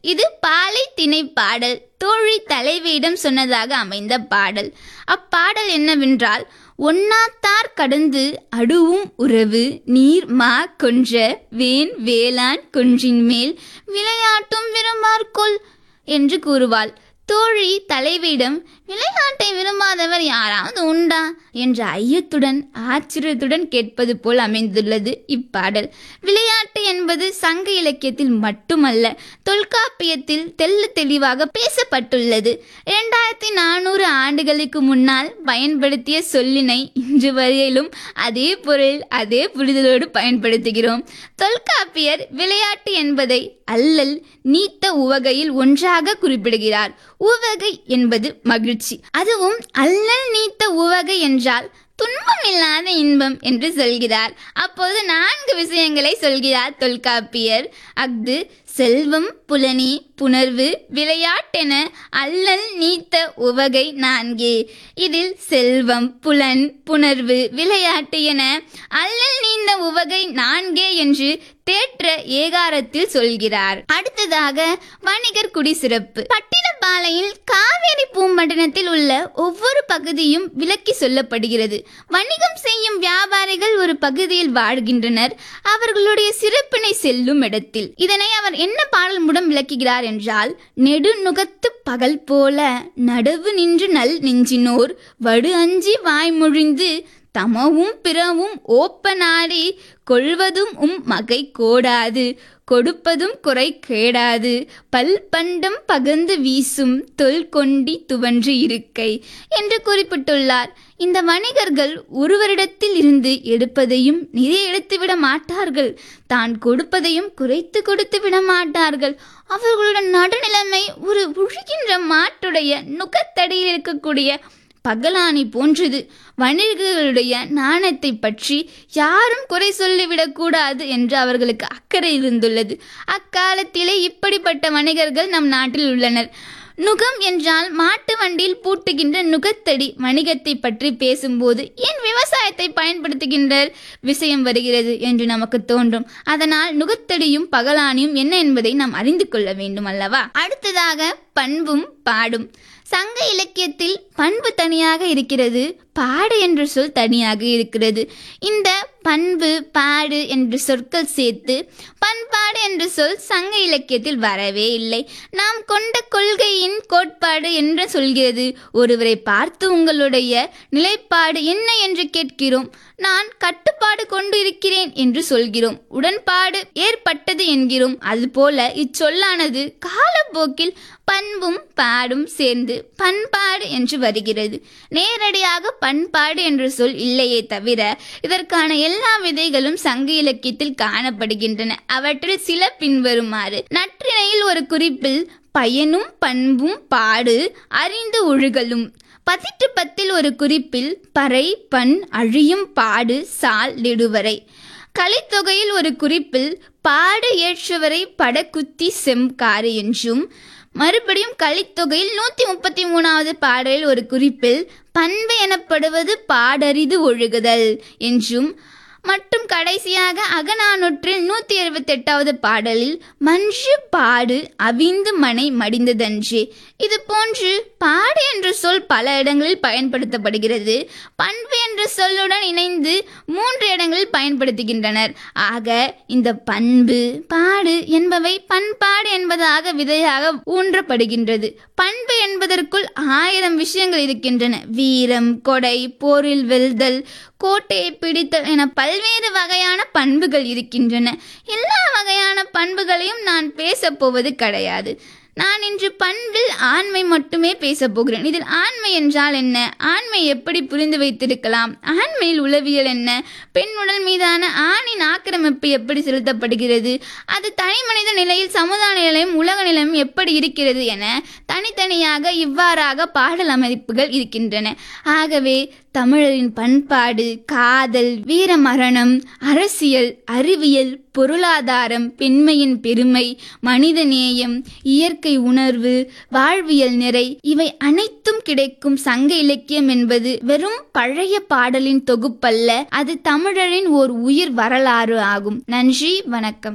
இது பாலை திணை பாடல் தோழி தலைவியிடம் சொன்னதாக அமைந்த பாடல் அப்பாடல் என்னவென்றால் ஒன்னாத்தார் கடந்து அடுவும் உறவு நீர் மா கொன்ற வேன் வேளாண் கொன்றின் மேல் விளையாட்டும் விரும்பார்கொல் என்று கூறுவாள் தோழி தலைவியிடம் விளையாட்டை விரும்பாதவர் யாராவது உண்டா என்ற ஐயத்துடன் ஆச்சரியத்துடன் கேட்பது போல் அமைந்துள்ளது இப்பாடல் விளையாட்டு என்பது சங்க இலக்கியத்தில் மட்டுமல்ல தொல்காப்பியத்தில் தெள்ள தெளிவாக பேசப்பட்டுள்ளது இரண்டாயிரத்தி நானூறு ஆண்டுகளுக்கு முன்னால் பயன்படுத்திய சொல்லினை இன்று வரையிலும் அதே பொருள் அதே புரிதலோடு பயன்படுத்துகிறோம் தொல்காப்பியர் விளையாட்டு என்பதை அல்லல் நீத்த உவகையில் ஒன்றாக குறிப்பிடுகிறார் உவகை என்பது மகிழ்ச்சி அதுவும் அல்லல் நீத்த உவகை என்றால் துன்பமில்லாத இன்பம் என்று சொல்கிறார் அப்போது நான்கு விஷயங்களை சொல்கிறார் தொல்காப்பியர் அஃது செல்வம் புலனி புணர்வு விளையாட்டென அல்லல் நீத்த உவகை நான்கே இதில் செல்வம் புலன் புணர்வு விளையாட்டு என அல்லல் நீந்த உவகை நான்கே என்று தேற்ற ஏகாரத்தில் சொல்கிறார் அடுத்ததாக வணிகர் குடி சிறப்பு பட்டினப்பாலையில் காவேரி பூம்பட்டினத்தில் உள்ள ஒவ்வொரு பகுதியும் விலக்கி சொல்லப்படுகிறது வணிகம் செய்யும் வியாபாரிகள் ஒரு பகுதியில் வாழ்கின்றனர் அவர்களுடைய சிறப்பினை செல்லும் இடத்தில் இதனை அவர் என்ன பாடல் மூலம் விளக்குகிறார் என்றால் நெடுநுகத்து பகல் போல நடவு நின்று நல் நெஞ்சினோர் வடு அஞ்சி வாய்மொழிந்து தமவும் பிறவும் ஓப்ப நாடி கொள்வதும் உம் மகை கோடாது கொடுப்பதும் குறை கேடாது பல் பண்டம் பகந்து வீசும் தொல் கொண்டி துவன்று இருக்கை என்று குறிப்பிட்டுள்ளார் இந்த வணிகர்கள் ஒருவரிடத்தில் இருந்து எடுப்பதையும் நிறைய எடுத்துவிட மாட்டார்கள் தான் கொடுப்பதையும் குறைத்து கொடுத்து விட மாட்டார்கள் அவர்களுடைய நடுநிலைமை ஒரு உழுகின்ற மாட்டுடைய நுகத்தடியில் இருக்கக்கூடிய பகலானி போன்றது வணிகர்களுடைய நாணயத்தை பற்றி யாரும் குறை சொல்லிவிடக் கூடாது என்று அவர்களுக்கு அக்கறை இருந்துள்ளது அக்காலத்திலே இப்படிப்பட்ட வணிகர்கள் நம் நாட்டில் உள்ளனர் நுகம் என்றால் மாட்டு வண்டியில் பூட்டுகின்ற நுகத்தடி வணிகத்தை பற்றி பேசும்போது ஏன் விவசாயத்தை பயன்படுத்துகின்ற விஷயம் வருகிறது என்று நமக்கு தோன்றும் அதனால் நுகத்தடியும் பகலானியும் என்ன என்பதை நாம் அறிந்து கொள்ள வேண்டும் அல்லவா அடுத்ததாக பண்பும் பாடும் சங்க இலக்கியத்தில் பண்பு தனியாக இருக்கிறது பாடு என்ற சொல் தனியாக இருக்கிறது இந்த பண்பு பாடு என்று சொற்கள் சேர்த்து பண்பாடு என்ற சொல் சங்க இலக்கியத்தில் வரவே இல்லை நாம் கொண்ட கொள்கையின் கோட்பாடு என்று சொல்கிறது ஒருவரை பார்த்து உங்களுடைய நிலைப்பாடு என்ன என்று கேட்கிறோம் நான் கட்டுப்பாடு கொண்டு இருக்கிறேன் என்று சொல்கிறோம் உடன்பாடு ஏற்பட்டது என்கிறோம் அதுபோல இச்சொல்லானது காலப்போக்கில் பண்பும் பாடும் சேர்ந்து பண்பாடு என்று வருகிறது நேரடியாக பண்பாடு என்ற சொல் இல்லையே தவிர இதற்கான எல்லா விதைகளும் சங்க இலக்கியத்தில் காணப்படுகின்றன அவற்றில் சில பின்வருமாறு நற்றிணையில் ஒரு குறிப்பில் பயனும் பண்பும் பாடு அறிந்து ஒழுகலும் பதிட்டு பத்தில் ஒரு குறிப்பில் பறை பண் அழியும் பாடு சால் நெடுவரை கலித்தொகையில் ஒரு குறிப்பில் பாடு ஏற்றுவரை படக்குத்தி செம்காறு என்றும் மறுபடியும் கலித்தொகையில் நூற்றி முப்பத்தி மூணாவது பாடலில் ஒரு குறிப்பில் பண்பு எனப்படுவது பாடறிது ஒழுகுதல் என்றும் மற்றும் கடைசியாக அகநானூற்றில் நூற்றி இருபத்தி எட்டாவது பாடலில் மஞ்சு பாடு அவிந்து மனை மடிந்ததன்றே இது போன்று பாடு என்ற சொல் பல இடங்களில் பயன்படுத்தப்படுகிறது பண்பு என்ற சொல்லுடன் இணைந்து மூன்று இடங்களில் பயன்படுத்துகின்றனர் ஆக இந்த பண்பு பாடு என்பவை பண்பாடு என்பதாக விதையாக ஊன்றப்படுகின்றது பண்பு என்பதற்குள் ஆயிரம் விஷயங்கள் இருக்கின்றன வீரம் கொடை போரில் வெல்தல் கோட்டையை பிடித்தல் என பல்வேறு வகையான பண்புகள் இருக்கின்றன எல்லா வகையான பண்புகளையும் நான் பேசப் போவது கிடையாது நான் இன்று பண்பில் ஆண்மை மட்டுமே பேசப் போகிறேன் இதில் ஆண்மை என்றால் என்ன ஆண்மை எப்படி புரிந்து வைத்திருக்கலாம் ஆண்மையில் உளவியல் என்ன பெண் உடல் மீதான ஆணின் ஆக்கிரமிப்பு எப்படி செலுத்தப்படுகிறது அது தனி மனித நிலையில் சமுதாய நிலையும் உலக நிலையும் எப்படி இருக்கிறது என தனித்தனியாக இவ்வாறாக பாடல் அமைப்புகள் இருக்கின்றன ஆகவே தமிழரின் பண்பாடு காதல் வீரமரணம் அரசியல் அறிவியல் பொருளாதாரம் பெண்மையின் பெருமை மனித நேயம் இயற்கை உணர்வு வாழ்வியல் நிறை இவை அனைத்தும் கிடைக்கும் சங்க இலக்கியம் என்பது வெறும் பழைய பாடலின் தொகுப்பல்ல அது தமிழரின் ஓர் உயிர் வரலாறு ஆகும் நன்றி வணக்கம்